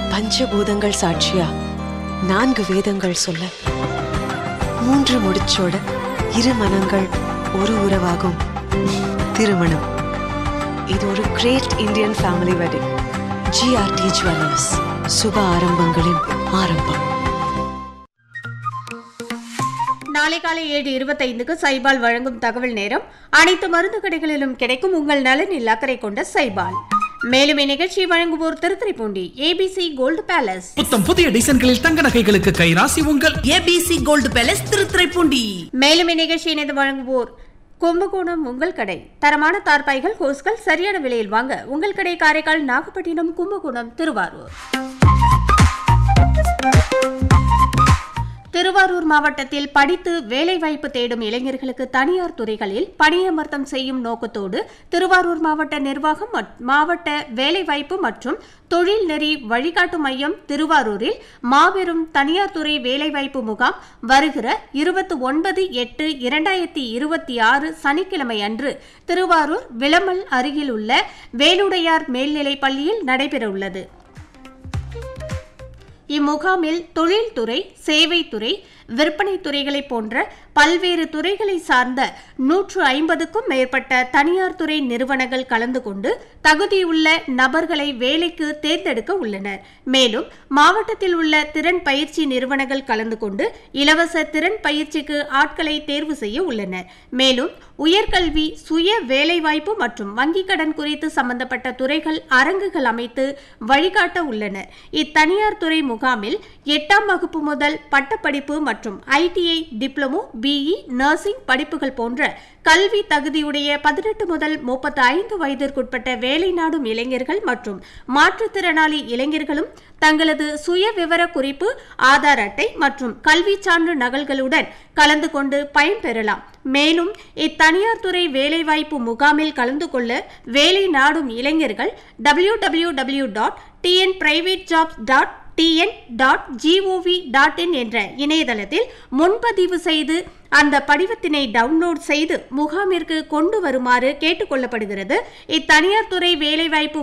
பஞ்சபூதங்கள் சாட்சியா நான்கு வேதங்கள் சொல்ல மூன்று முடிச்சோட இரு மனங்கள் ஒரு உறவாகும் திருமணம் இது ஒரு great Indian family wedding GRT jewellers சுப ஆரம்பங்களின் ஆரம்பம் நாளை காலை ஏழு இருபத்தைந்துக்கு சைபால் வழங்கும் தகவல் நேரம் அனைத்து மருந்து கடைகளிலும் கிடைக்கும் உங்கள் நலனில் அக்கறை கொண்ட சைபால் மேலும் இந்நிகழ்ச்சியை வழங்குவோர் திருத்துறைப்பூண்டி ஏபிசி கோல்டு பேலஸ் புத்தம் புதிய டிசைன்களில் தங்க நகைகளுக்கு கைராசி உங்கள் ஏபிசி கோல்டு பேலஸ் திருத்துறைப்பூண்டி மேலும் இந்நிகழ்ச்சி இணைந்து வழங்குவோர் கும்பகோணம் உங்கள் கடை தரமான தார்பாய்கள் ஹோஸ்கள் சரியான விலையில் வாங்க உங்கள் கடை காரைக்கால் நாகப்பட்டினம் கும்பகோணம் திருவாரூர் திருவாரூர் மாவட்டத்தில் படித்து வேலைவாய்ப்பு தேடும் இளைஞர்களுக்கு தனியார் துறைகளில் பணியமர்த்தம் செய்யும் நோக்கத்தோடு திருவாரூர் மாவட்ட நிர்வாகம் மற்- மாவட்ட வேலைவாய்ப்பு மற்றும் தொழில் நெறி வழிகாட்டு மையம் திருவாரூரில் மாபெரும் தனியார் துறை வேலைவாய்ப்பு முகாம் வருகிற இருபத்தி ஒன்பது எட்டு இரண்டாயிரத்தி இருபத்தி ஆறு சனிக்கிழமை அன்று திருவாரூர் விளமல் அருகில் உள்ள வேலுடையார் மேல்நிலைப் பள்ளியில் நடைபெறவுள்ளது இம்முகாமில் தொழில்துறை சேவைத்துறை விற்பனைத் துறைகளை போன்ற பல்வேறு துறைகளை சார்ந்த நூற்று ஐம்பதுக்கும் மேற்பட்ட தனியார் துறை நிறுவனங்கள் கலந்து கொண்டு தகுதியுள்ள நபர்களை வேலைக்கு தேர்ந்தெடுக்க உள்ளனர் மேலும் மாவட்டத்தில் உள்ள திறன் பயிற்சி நிறுவனங்கள் கலந்து கொண்டு இலவச திறன் பயிற்சிக்கு ஆட்களை தேர்வு செய்ய உள்ளனர் மேலும் உயர்கல்வி சுய வேலைவாய்ப்பு மற்றும் வங்கிக் கடன் குறித்து சம்பந்தப்பட்ட துறைகள் அரங்குகள் அமைத்து வழிகாட்ட உள்ளனர் இத்தனியார் துறை முகாமில் எட்டாம் வகுப்பு முதல் பட்டப்படிப்பு மற்றும் ஐடிஐ டிப்ளமோ பிஇ நர்சிங் படிப்புகள் போன்ற கல்வி தகுதியுடைய பதினெட்டு முதல் முப்பத்தி ஐந்து வயதிற்குட்பட்ட வேலை நாடும் இளைஞர்கள் மற்றும் மாற்றுத்திறனாளி இளைஞர்களும் தங்களது சுய விவர குறிப்பு ஆதார் அட்டை மற்றும் கல்வி சான்று நகல்களுடன் கலந்து கொண்டு பயன்பெறலாம் மேலும் இத்தனியார் துறை வேலைவாய்ப்பு முகாமில் கலந்து கொள்ள வேலை நாடும் இளைஞர்கள் W W W dot TN private jobs dot TN dot GOV dot in என்ற இணையதளத்தில் முன்பதிவு செய்து அந்த படிவத்தினை டவுன்லோட் செய்து முகாமிற்கு கொண்டு வருமாறு கேட்டுக்கொள்ளப்படுகிறது இத்தனியார் துறை வேலைவாய்ப்பு